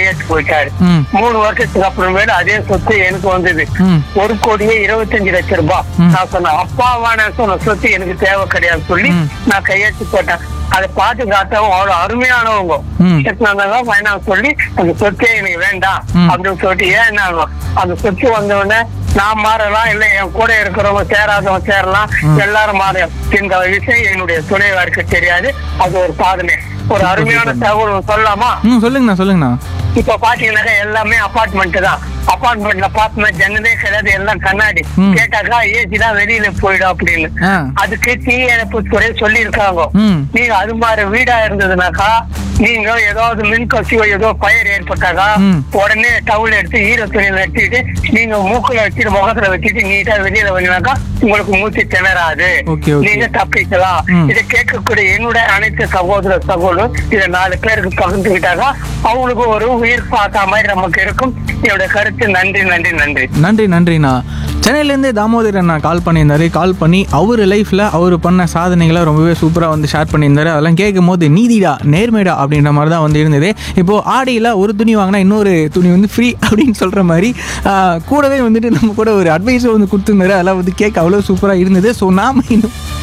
கையெழுத்து போயிட்டாரு ம் மூணு வருஷத்துக்கு அப்புறமேல அதே சொத்து எனக்கு வந்தது ம் ஒரு கோடியே இருபத்தஞ்சு லட்சம் ரூபாய் ம். நான் சொன்னேன் அப்பாவான சொன்ன சொத்து எனக்கு தேவை கிடையாது சொல்லி ம். நான் கையெழுத்து போட்டேன் அதை பார்த்து காத்தவங்க அவ்வளவு அருமையானவங்க ம். ஃபைனான்ஸ் சொல்லி அந்த சொத்தே எனக்கு வேண்டாம் ம். அப்படின்னு சொல்லிட்டு ஏன் நான் அந்த சொத்து வந்த உடனே நான் மாறலாம் இல்ல என் கூட இருக்கிறவங்க சேராதவங்க சேரலாம் எல்லாரும் மாற இந்த விஷயம் என்னுடைய துணைவருக்கு தெரியாது அது ஒரு சாதனை ஒரு அருமையான தகவல் சொல்லலாமா ம் சொல்லுங்கண்ணா சொல்லுங்கண்ணா இப்ப பாத்தீங்கன்னாக்கா எல்லாமே அபார்ட்மெண்ட் தான் அபார்ட்மெண்ட்ல பார்த்தோம்னா ஜன்னலே கிடையாது எல்லாம் கண்ணாடி ம். கேட்டாக்கா ஏசி தான் வெளியில போயிடும் அப்படின்னு ஆ அதுக்கு தீயணைப்பு துறை சொல்லி இருக்காங்க ம் நீங்க அது மாதிரி வீடா இருந்ததுனாக்கா நீங்க ஏதாவது மின் கசிவோ ஏதோ பயிர் ஏற்பட்டாக்கா ம். உடனே டவுல் எடுத்து ஈர துணியில வச்சுட்டு நீங்க மூக்குல வச்சுட்டு முகத்துல வச்சுட்டு நீட்டா வெளியில வந்தீங்கன்னாக்கா உங்களுக்கு மூச்சு திணறாது Okay, okay. நீங்க தப்பிக்கலாம் ம். இதை கேட்கக்கூடிய என்னுடைய அனைத்து சகோதர சகோதரர் இதை நாலு பேருக்கு பகிர்ந்துக்கிட்டாக்கா அவங்களுக்கு ஒரு உயிர் பார்த்தா மாதிரி நமக்கு இருக்கும் என்னோட கருத்து நன்றி நன்றி நன்றி நன்றி நன்றிண்ணா சென்னையிலேருந்து தாமோதர் அண்ணா கால் பண்ணியிருந்தாரு கால் பண்ணி அவர் லைஃப்பில் அவர் பண்ண சாதனைகளை ரொம்பவே சூப்பராக வந்து ஷேர் பண்ணியிருந்தாரு அதெல்லாம் கேட்கும் போது நீதிடா நேர்மைடா அப்படின்ற மாதிரி தான் வந்து இருந்தது இப்போது ஆடியில் ஒரு துணி வாங்கினா இன்னொரு துணி வந்து ஃப்ரீ அப்படின்னு சொல்கிற மாதிரி ஆஹ், கூடவே வந்துட்டு நம்ம கூட ஒரு அட்வைஸும் வந்து கொடுத்துருந்தாரு அதெல்லாம் வந்து கேட்க அவ்வளோ சூப்பராக இருந்தது ஸோ நாம் இன்னும்